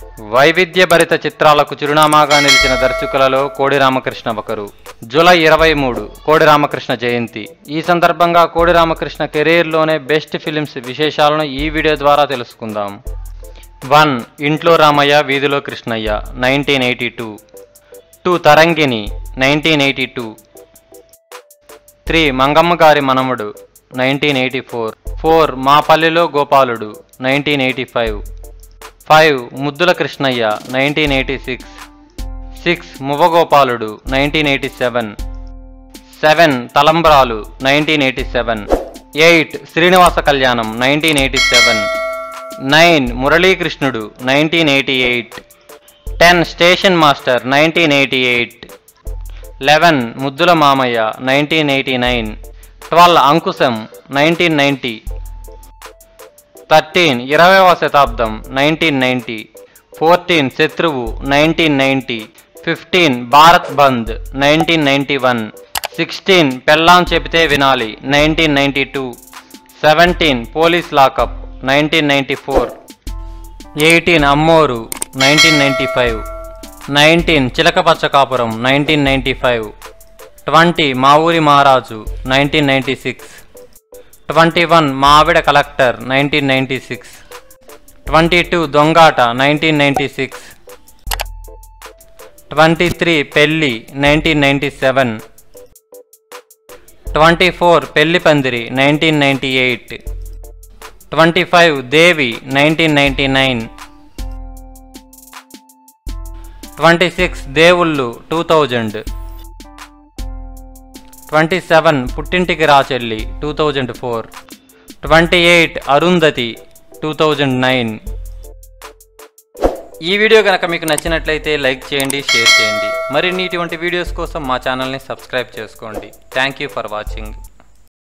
వైవిధ్యభరిత చిత్రాలకు చిరునామాగా నిలిచిన దర్శకులలో కోడి రామకృష్ణ ఒకరు జూలై ఇరవై మూడు కోడి రామకృష్ణ జయంతి ఈ సందర్భంగా కోడి రామకృష్ణ కెరీర్లోనే బెస్ట్ ఫిలిమ్స్ విశేషాలను ఈ వీడియో ద్వారా తెలుసుకుందాం వన్ ఇంట్లో రామయ్య వీధిలో Krishnayya nineteen eighty two two Tarangini nineteen eighty two three Mangamma గారి మనముడు నైన్టీన్ ఎయిటీ ఫోర్ ఫోర్ మా పల్లెలో Gopaludu nineteen eighty five five ముద్దుల Krishnayya nineteen eighty six six Muvvagopaludu nineteen eighty seven seven Talambralu nineteen eighty seven eight Srinivasa Kalyanam nineteen eighty seven nine Muralikrishnudu nineteen eighty eight ten station master nineteen eighty eight eleven ముద్దుల మామయ్య nineteen eighty nine twelve Ankusam nineteen ninety thirteen ఇరవైవ శతాబ్దం nineteen ninety fourteen Shatruvu nineteen ninety fifteen Bharat Bandh nineteen ninety one sixteen పెళ్ళాం చెబితే వినాలి nineteen ninety two seventeen police lockup nineteen ninety four eighteen Ammoru nineteen ninety five nineteen చిలకపచ్చ కాపురం nineteen ninety five twenty మా ఊరి మహారాజు nineteen ninety six twenty one మా ఆవిడ collector nineteen ninety six twenty two Dongata nineteen ninety six twenty three Pelli nineteen ninety seven twenty four పెళ్లి పందిరి nineteen ninety eight twenty five Devi nineteen ninety nine twenty six Devullu two thousand twenty seven పుట్టింటికి రాచెల్లి two thousand four twenty eight Arundhati two thousand nine ఈ video కనుక మీకు నచ్చినట్లయితే like చేయండి share చేయండి మరిన్ని ఇటువంటి వీడియోస్ కోసం మా ఛానల్ని సబ్స్క్రైబ్ చేసుకోండి థ్యాంక్ యూ ఫర్ వాచింగ్